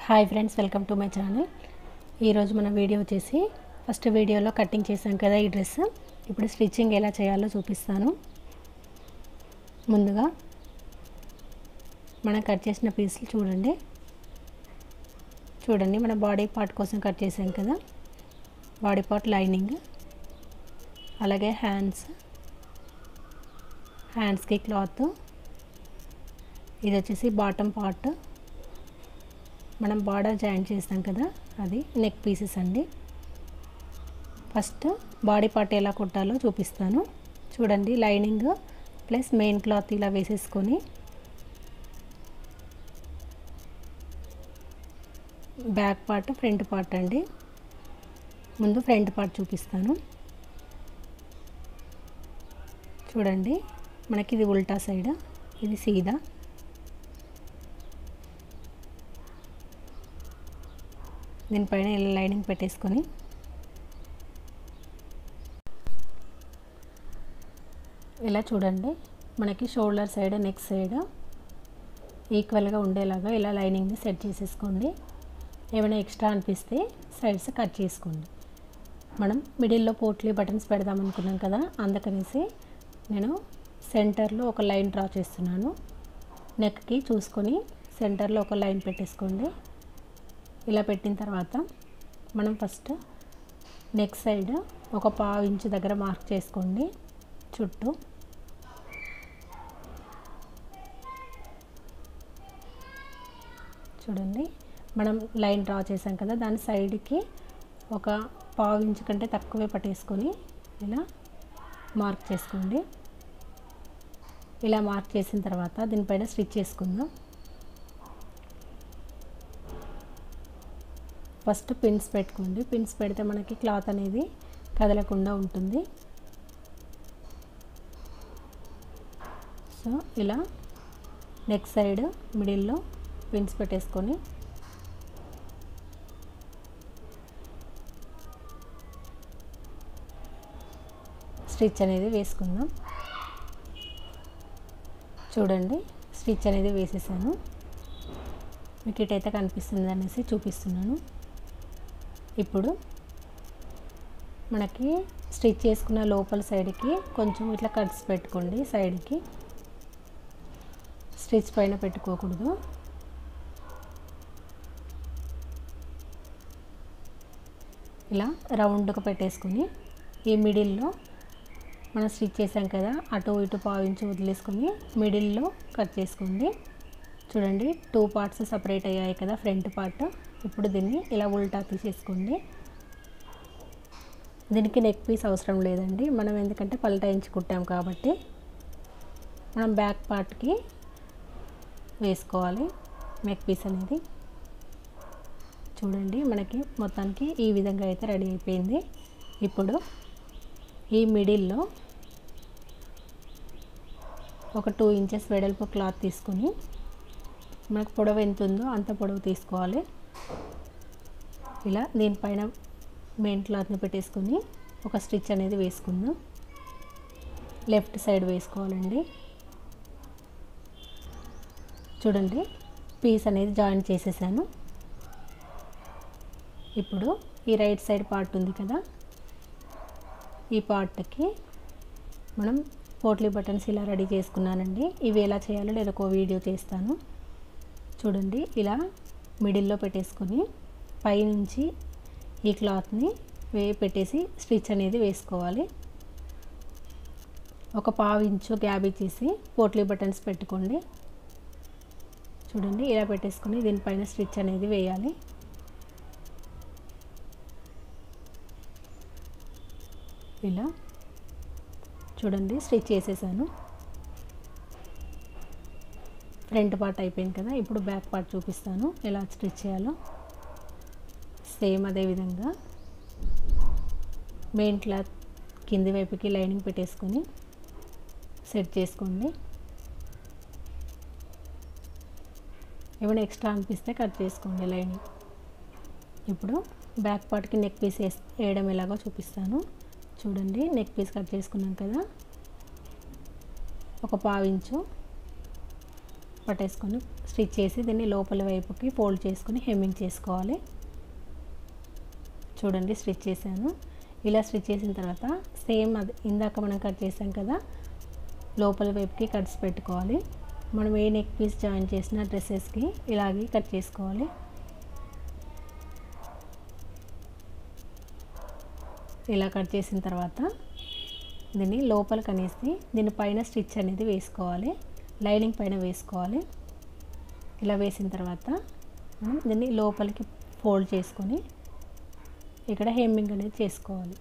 hi friends welcome to my channel ఈరోజు మన video వచ్చేసి ఫస్ట్ వీడియోలో కటింగ్ చేశాం కదా ఈ డ్రెస్ ఇప్పుడు స్టిచ్చింగ్ ఎలా చేయాలో చూపిస్తాను ముందుగా మనం కట్ చేసిన పీసులు చూడండి చూడండి మన బాడీ పార్ట్ కోసం కట్ చేసాం కదా బాడీ పార్ట్ లైనింగ్ అలాగే హ్యాండ్స్ హ్యాండ్స్కి క్లాత్ ఇది వచ్చేసి బాటమ్ పార్ట్ మనం బార్డర్ జాయింట్ చేస్తాం కదా అది నెక్ పీసెస్ అండి ఫస్ట్ బాడీ పార్ట్ ఎలా కుట్టాలో చూపిస్తాను చూడండి లైనింగ్ ప్లస్ మెయిన్ క్లాత్ ఇలా వేసేసుకొని బ్యాక్ పార్ట్ ఫ్రంట్ పార్ట్ అండి ముందు ఫ్రంట్ పార్ట్ చూపిస్తాను చూడండి మనకి ఇది ఉల్టా సైడ్ ఇది సీదా దీనిపైన ఇలా లైనింగ్ పెట్టేసుకొని ఇలా చూడండి మనకి షోల్డర్ సైడ్ నెక్ సైడ్ ఈక్వల్గా ఉండేలాగా ఇలా లైనింగ్ని సెట్ చేసేసుకోండి ఏమైనా ఎక్స్ట్రా అనిపిస్తే సైడ్స్ కట్ చేసుకోండి మనం మిడిల్లో పోట్లీ బటన్స్ పెడదాం అనుకున్నాం కదా అందుకనేసి నేను సెంటర్లో ఒక లైన్ డ్రా చేస్తున్నాను నెక్కి చూసుకొని సెంటర్లో ఒక లైన్ పెట్టేసుకోండి ఇలా పెట్టిన తర్వాత మనం ఫస్ట్ నెక్ సైడ్ ఒక పావు ఇంచు దగ్గర మార్క్ చేసుకోండి చుట్టూ చూడండి మనం లైన్ డ్రా చేసాం కదా దాని సైడ్కి ఒక పావు ఇంచు కంటే తక్కువే పట్టేసుకొని ఇలా మార్క్ చేసుకోండి ఇలా మార్క్ చేసిన తర్వాత దీనిపైన స్టిచ్ చేసుకుందాం ఫస్ట్ పిన్స్ పెట్టుకోండి పిన్స్ పెడితే మనకి క్లాత్ అనేది కదలకుండా ఉంటుంది సో ఇలా నెక్ సైడ్ మిడిల్లో పిన్స్ పెట్టేసుకొని స్టిచ్ అనేది వేసుకుందాం చూడండి స్టిచ్ అనేది వేసేసాను మీకు ఇటైతే కనిపిస్తుంది అనేసి చూపిస్తున్నాను ఇప్పుడు మనకి స్టిచ్ చేసుకున్న లోపల సైడ్కి కొంచెం ఇట్లా కట్స్ పెట్టుకోండి సైడ్కి స్టిచ్ పైన పెట్టుకోకూడదు ఇలా రౌండ్గా పెట్టేసుకొని ఈ మిడిల్లో మనం స్టిచ్ చేసాం కదా అటు ఇటు పావించి వదిలేసుకొని మిడిల్లో కట్ చేసుకోండి చూడండి టూ పార్ట్స్ సపరేట్ అయ్యాయి కదా ఫ్రంట్ పార్ట్ ఇప్పుడు దీన్ని ఇలా ఉల్టా తీసేసుకోండి దీనికి నెక్ పీస్ అవసరం లేదండి మనం ఎందుకంటే పల్టాయించి కుట్టాం కాబట్టి మనం బ్యాక్ పార్ట్కి వేసుకోవాలి నెక్ పీస్ అనేది చూడండి మనకి మొత్తానికి ఈ విధంగా అయితే రెడీ అయిపోయింది ఇప్పుడు ఈ మిడిల్లో ఒక టూ ఇంచెస్ వెడల్పు క్లాత్ తీసుకొని మనకు పొడవు ఎంత ఉందో అంత పొడవు తీసుకోవాలి ఇలా దీనిపైన మెయిన్ క్లాత్ని పెట్టేసుకొని ఒక స్టిచ్ అనేది వేసుకుందాం లెఫ్ట్ సైడ్ వేసుకోవాలండి చూడండి పీస్ అనేది జాయిన్ చేసేసాను ఇప్పుడు ఈ రైట్ సైడ్ పార్ట్ ఉంది కదా ఈ పార్ట్కి మనం పోట్లీ బటన్స్ ఇలా రెడీ చేసుకున్నానండి ఇవి ఎలా చేయాలో నేను ఒక వీడియో చేస్తాను చూడండి ఇలా మిడిల్లో పెట్టేసుకొని పైనుంచి ఈ క్లాత్ని వే పెట్టేసి స్టిచ్ అనేది వేసుకోవాలి ఒక పావు ఇంచు గ్యాప్ ఇచ్చేసి పోట్లీ బటన్స్ పెట్టుకోండి చూడండి ఇలా పెట్టేసుకొని దీనిపైన స్టిచ్ అనేది వేయాలి ఇలా చూడండి స్టిచ్ చేసేసాను ఫ్రంట్ పార్ట్ అయిపోయింది కదా ఇప్పుడు బ్యాక్ పార్ట్ చూపిస్తాను ఎలా స్టిచ్ చేయాలో సేమ్ అదే విధంగా మెయిన్ క్లాత్ కింది వైపుకి లైనింగ్ పెట్టేసుకొని సెట్ చేసుకోండి ఏమైనా ఎక్స్ట్రా అనిపిస్తే కట్ చేసుకోండి లైనింగ్ ఇప్పుడు బ్యాక్ పార్ట్కి నెక్ పీస్ వేయడం ఎలాగో చూపిస్తాను చూడండి నెక్ పీస్ కట్ చేసుకున్నాం కదా ఒక పావించు పట్టేసుకొని స్టిచ్ చేసి దీన్ని లోపల వైపుకి ఫోల్డ్ చేసుకొని హెమ్మింగ్ చేసుకోవాలి చూడండి స్టిచ్ చేశాను ఇలా స్టిచ్ చేసిన తర్వాత సేమ్ అది ఇందాక మనం కట్ చేసాం కదా లోపల వైపుకి కట్స్ పెట్టుకోవాలి మనం ఏ నెక్ పీస్ జాయిన్ చేసిన డ్రెస్సెస్కి ఇలాగే కట్ చేసుకోవాలి ఇలా కట్ చేసిన తర్వాత దీన్ని లోపల కనేసి దీని పైన స్టిచ్ అనేది వేసుకోవాలి లైనింగ్ పైన వేసుకోవాలి ఇలా వేసిన తర్వాత మనం దీన్ని లోపలికి ఫోల్డ్ చేసుకొని ఇక్కడ హెమ్మింగ్ అనేది చేసుకోవాలి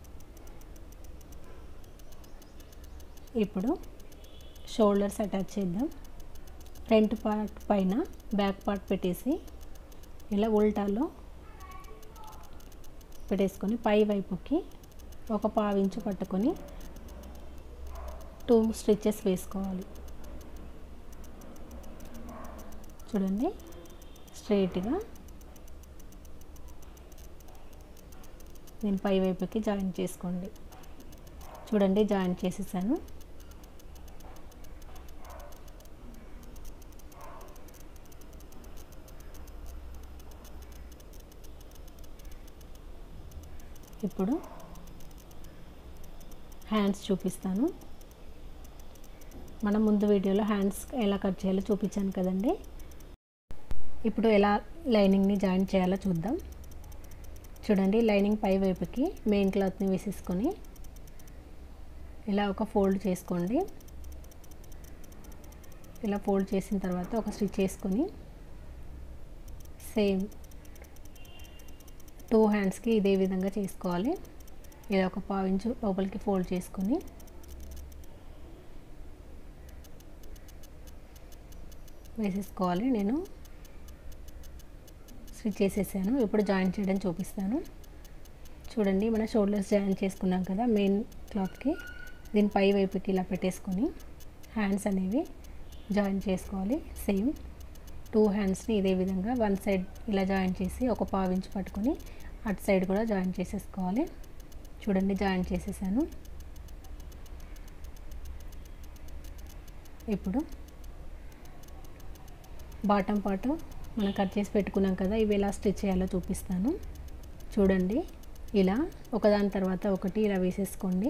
ఇప్పుడు షోల్డర్స్ అటాచ్ చేద్దాం ఫ్రంట్ పార్ట్ పైన బ్యాక్ పార్ట్ పెట్టేసి ఇలా ఉల్టాలో పెట్టేసుకొని పై వైపుకి ఒక పావించు పట్టుకొని టూ స్టిచెస్ వేసుకోవాలి చూడండి స్ట్రైట్గా దీని పై వైపుకి జాయిన్ చేసుకోండి చూడండి జాయిన్ చేసేసాను ఇప్పుడు హ్యాండ్స్ చూపిస్తాను మనం ముందు వీడియోలో హ్యాండ్స్ ఎలా కట్ చేయాలో చూపించాను కదండి ఇప్పుడు ఎలా లైనింగ్ని జాయిన్ చేయాలో చూద్దాం చూడండి లైనింగ్ పై వైపుకి మెయిన్ క్లాత్ని వేసేసుకొని ఇలా ఒక ఫోల్డ్ చేసుకోండి ఇలా ఫోల్డ్ చేసిన తర్వాత ఒక స్టిచ్ చేసుకొని సేమ్ టూ హ్యాండ్స్కి ఇదే విధంగా చేసుకోవాలి ఇలా ఒక పావించు లోపలికి ఫోల్డ్ చేసుకొని వేసేసుకోవాలి నేను స్టిచ్ చేసేసాను ఇప్పుడు జాయిన్ చేయడం చూపిస్తాను చూడండి మన షోల్డర్స్ జాయిన్ చేసుకున్నాం కదా మెయిన్ క్లాత్కి దీని పై వైపుకి ఇలా పెట్టేసుకొని హ్యాండ్స్ అనేవి జాయిన్ చేసుకోవాలి సేమ్ టూ హ్యాండ్స్ని ఇదే విధంగా వన్ సైడ్ ఇలా జాయిన్ చేసి ఒక పావించి పట్టుకొని అటు సైడ్ కూడా జాయిన్ చేసేసుకోవాలి చూడండి జాయిన్ చేసేసాను ఇప్పుడు బాటమ్ పార్ట్ మనం కట్ చేసి పెట్టుకున్నాం కదా ఇవి ఎలా స్టిచ్ చేయాలో చూపిస్తాను చూడండి ఇలా ఒకదాని తర్వాత ఒకటి ఇలా వేసేసుకోండి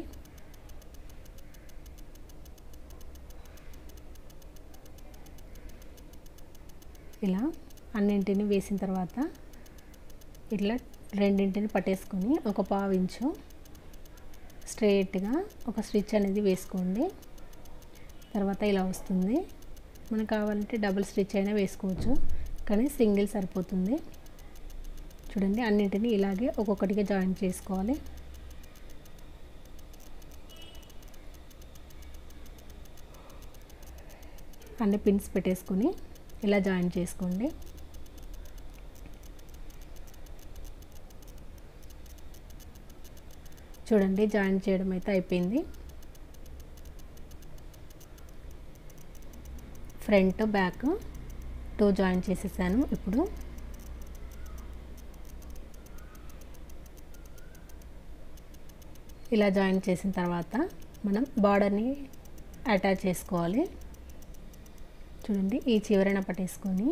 ఇలా అన్నింటిని వేసిన తర్వాత ఇట్లా రెండింటిని పట్టేసుకొని ఒక పావు ఇంచు స్ట్రైట్గా ఒక స్టిచ్ అనేది వేసుకోండి తర్వాత ఇలా వస్తుంది మనకు కావాలంటే డబుల్ స్టిచ్ అయినా వేసుకోవచ్చు కానీ సింగిల్ సరిపోతుంది చూడండి అన్నింటినీ ఇలాగే ఒక్కొక్కటిగా జాయిన్ చేసుకోవాలి అన్ని పిన్స్ పెట్టేసుకొని ఇలా జాయిన్ చేసుకోండి చూడండి జాయిన్ చేయడం అయితే అయిపోయింది ఫ్రంట్ బ్యాక్ టూ జాయిన్ చేసేసాను ఇప్పుడు ఇలా జాయిన్ చేసిన తర్వాత మనం బార్డర్ని అటాచ్ చేసుకోవాలి చూడండి ఈ చివరన పట్టేసుకొని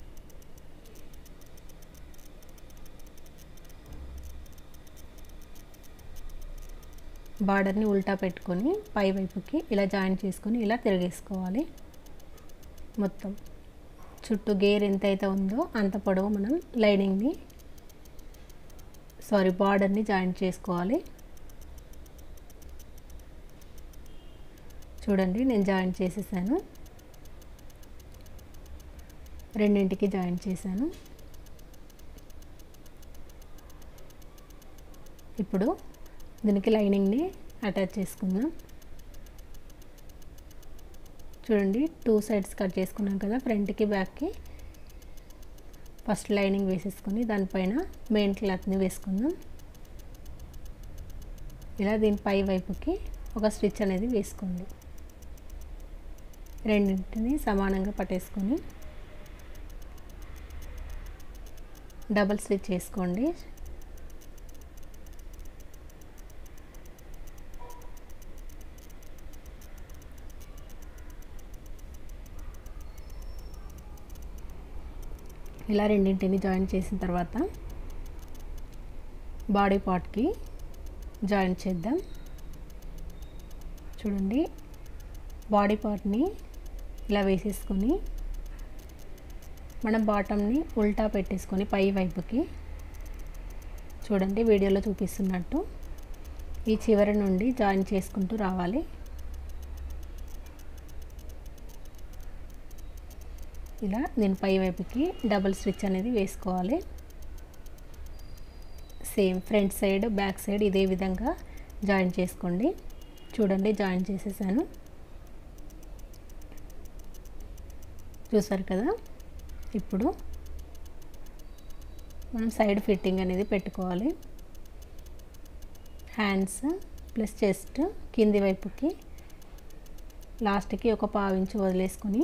బార్డర్ని ఉల్టా పెట్టుకొని పై వైపుకి ఇలా జాయిన్ చేసుకొని ఇలా తిరిగేసుకోవాలి మొత్తం చుట్టూ గేర్ ఎంత అయితే ఉందో అంత పొడవు మనం లైనింగ్ని సారీ బార్డర్ని జాయిన్ చేసుకోవాలి చూడండి నేను జాయిన్ చేసేసాను రెండింటికి జాయిన్ చేశాను ఇప్పుడు దీనికి లైనింగ్ని అటాచ్ చేసుకుందాం చూడండి టూ సైడ్స్ కట్ చేసుకున్నాం కదా ఫ్రంట్కి బ్యాక్కి ఫస్ట్ లైనింగ్ వేసేసుకొని దానిపైన మెయిన్ క్లాత్ని వేసుకుందాం ఇలా దీని పై వైపుకి ఒక స్టిచ్ అనేది వేసుకోండి రెండింటిని సమానంగా పట్టేసుకొని డబల్ స్టిచ్ చేసుకోండి ఇలా రెండింటిని జాయిన్ చేసిన తర్వాత బాడీ పార్ట్కి జాయిన్ చేద్దాం చూడండి బాడీ పార్ట్ని ఇలా వేసేసుకొని మనం బాటమ్ని ఉల్టా పెట్టేసుకొని పై వైపుకి చూడండి వీడియోలో చూపిస్తున్నట్టు ఈ చివరి నుండి జాయిన్ చేసుకుంటూ రావాలి ఇలా నేను పై వైపుకి డబుల్ స్టిచ్ అనేది వేసుకోవాలి same front side back side ఇదే విధంగా జాయిన్ చేసుకోండి చూడండి జాయిన్ చేసేసాను చూసారు కదా ఇప్పుడు మనం సైడ్ ఫిట్టింగ్ అనేది పెట్టుకోవాలి హ్యాండ్స్ ప్లస్ చెస్ట్ కింది వైపుకి లాస్ట్కి ఒక పావించి వదిలేసుకొని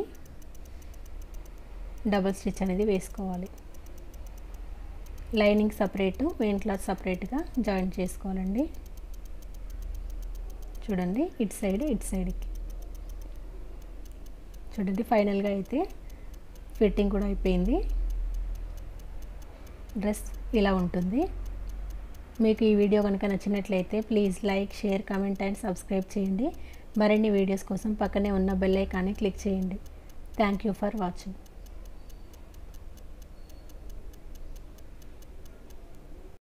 డబల్ స్టిచ్ అనేది వేసుకోవాలి లైనింగ్ సపరేట్ మెయిన్ క్లాత్ సపరేట్గా జాయిన్ చేసుకోవాలండి చూడండి ఇటు సైడ్ ఇటు సైడ్కి చూడండి ఫైనల్గా అయితే ఫిట్టింగ్ కూడా అయిపోయింది డ్రెస్ ఇలా ఉంటుంది మీకు ఈ వీడియో కనుక నచ్చినట్లయితే please like share comment and subscribe చేయండి మరిన్ని వీడియోస్ కోసం పక్కనే ఉన్న బెల్ ఐకాన్ని క్లిక్ చేయండి థ్యాంక్ యూ ఫర్ వాచింగ్